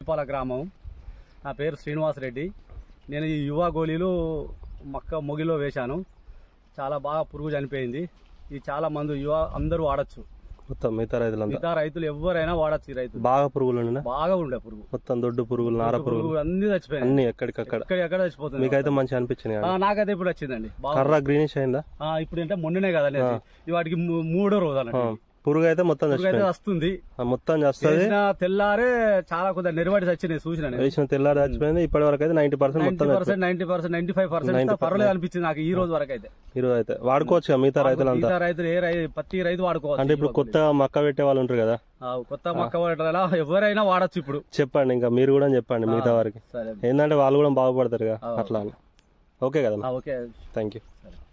కొత్తపాల గ్రామం నా పేరు శ్రీనివాస్ రెడ్డి నేను ఈ యువ గోళీలు మక్క మొగిలో వేశాను చాలా బాగా పురుగు చనిపోయింది ఇది చాలా మంది యువ అందరూ వాడచ్చు మొత్తం మిగతా రైతులంతా మిగతా రైతులు ఎవరైనా వాడచ్చు ఈ రైతులు బాగా పురుగులు ఉండినా బాగా ఉండే పురుగు మొత్తం దొడ్డు పురుగులు నార పురుగులు పురుగు అన్ని చచ్చిపోయినాయి అన్ని ఎక్కడికక్కడ ఎక్కడ ఎక్కడ చచ్చిపోతుంది మీకైతే మంచిగా అనిపించింది ఆ, నాకైతే ఇప్పుడు వచ్చిందండి బాగా కర్ర గ్రీనిష్ అయిందా ఆ, ఇప్పుడు అంటే మొన్ననే కదా అనేసి. ఈ వాటికి మూ- మూడో రోజు అన్నట్టు ఇది. పురుగు అయితే మొత్తం పురుగు అయితే చచ్చిపోయింది వస్తుంది ఆ, మొత్తం చేస్తుంది చేసిన తెల్లారే చాలా కొద్దిగా నిర్వడి వచ్చినాయి చూసిన నేను వేసిన తెల్లారి చచ్చిపోయింది ఇప్పటి వరకు అయితే నైన్టీ పర్సెంట్ నైన్టీ మొత్తం percent ninety percent ninety five percent పర్వాలేదు అనిపించింది నాకు ఈ రోజు వరకు అయితే ఈరోజు అయితే వాడుకోవచ్చు కదా మిగతా రైతులంతా మిగతా రైతులు ఏ రై పత్తి రైతు వాడుకోవచ్చు అంటే ఇప్పుడు కొత్తగా మక్క పెట్టే వాళ్ళు ఉంటారు కదా ఆ, కొత్త మొక్క వాడటం ఎవరైనా వాడచ్చు ఇప్పుడు చెప్పండి ఇంకా మీరు కూడా చెప్పండి మిగతా వారికి సరే ఏంటంటే వాళ్ళు కూడా బాగుపడతారు కదా అట్లా అని ఓకే కదా ఆ, ఓకే థ్యాంక్ యూ సరే